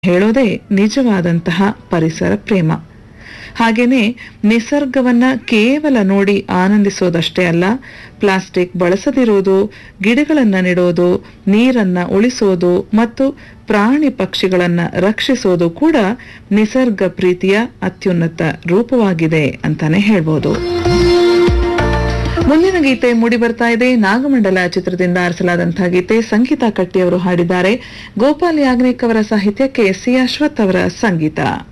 ಹೇಳೋದೇ ನಿಜವಾದಂತಹ ಪರಿಸರ ಪ್ರೇಮ ಹಾಗೇನೆ ನಿಸರ್ಗವನ್ನ ಕೇವಲ ನೋಡಿ ಆನಂದಿಸೋದಷ್ಟೇ ಅಲ್ಲ ಪ್ಲಾಸ್ಟಿಕ್ ಬಳಸದಿರೋದು ಗಿಡಗಳನ್ನ ನೆಡೋದು ನೀರನ್ನ ಉಳಿಸೋದು ಮತ್ತು ಪ್ರಾಣಿ ಪಕ್ಷಿಗಳನ್ನ ರಕ್ಷಿಸೋದು ಕೂಡ ನಿಸರ್ಗ ಪ್ರೀತಿಯ ಅತ್ಯುನ್ನತ ರೂಪವಾಗಿದೆ ಅಂತಾನೆ ಹೇಳ್ಬೋದು ಮುಂದಿನ ಗೀತೆ ಮೂಡಿ ಬರ್ತಾ ಇದೆ ನಾಗಮಂಡಲ ಚಿತ್ರದಿಂದ ಆರಿಸಲಾದಂತಹ ಗೀತೆ ಸಂಗೀತ ಕಟ್ಟಿಯವರು ಹಾಡಿದ್ದಾರೆ ಗೋಪಾಲ್ ಯಾಗ್ನಿಕ್ ಅವರ ಸಾಹಿತ್ಯಕ್ಕೆ ಸಿ ಅಶ್ವಥ್ ಅವರ ಸಂಗೀತ